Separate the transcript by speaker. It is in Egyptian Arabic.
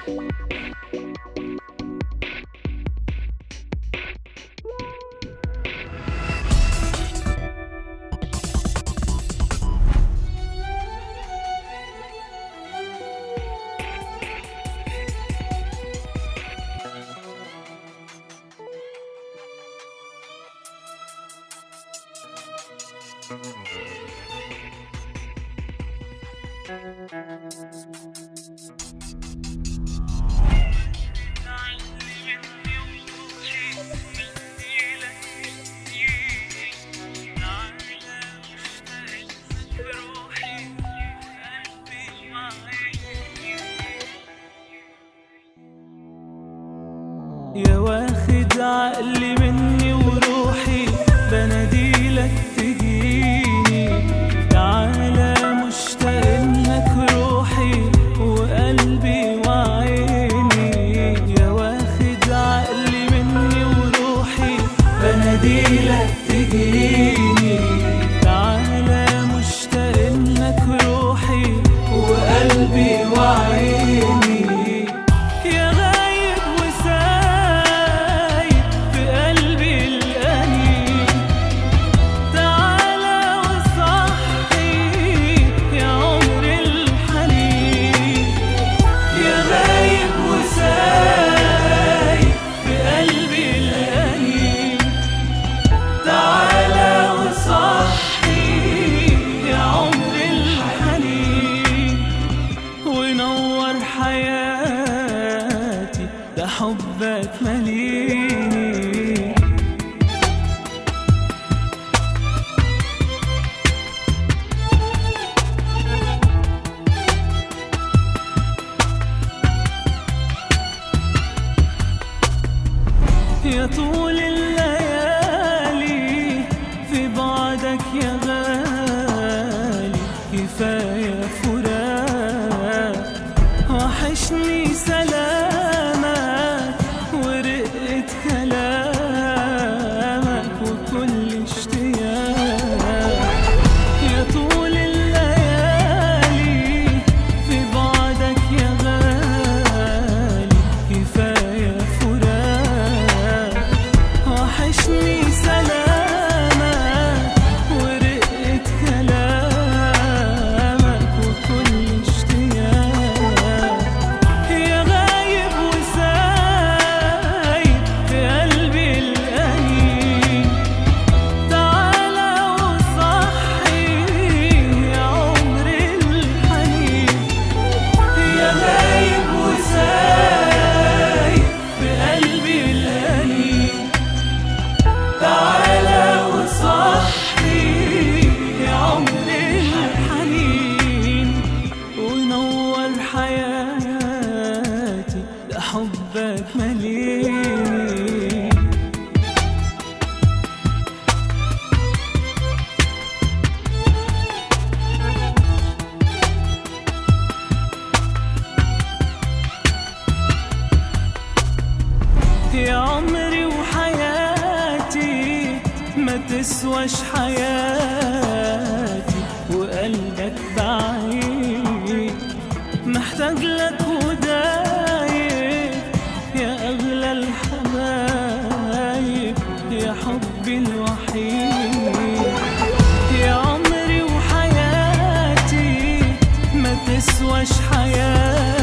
Speaker 1: يا واخد عقلي مني وروحي بناديلك تجيني تعالى مشتاق انك روحي وقلبي وعيني يا واخد عقلي مني وروحي بناديلك تجيني تعالى مشتاق انك روحي وقلبي وعيني يا غايب وسايب في قلبي الأنين تعالى وصحي يا عمر الحنين يا غايب وسايب في قلبي الأنين تعالى وصحي يا عمر الحنين ونور حياتي ده حبك مليني يا طول الليالي في بعدك يا غالي كفاية فراق وحشني سلامك ورقة كلامك وكل اشتياق يا طول الليالي في بعدك يا غالي كفاية فراق وحشني سلامك ورقة كلامك وكل اشتياق يا غايب وسايب في قلبي الأنين تعالى وصحي يا عمر الحنين يا غايب وسايب في قلبي الأنين تعالى وصحي يا عمر الحنين ونور حياتي ده حبك مليني يا عمري وحياتي ما تسواش حياتي وقلبك بعيد محتاج لك ودايب يا أغلى الحبايب يا حبي الوحيد يا عمري وحياتي ما تسواش حياتي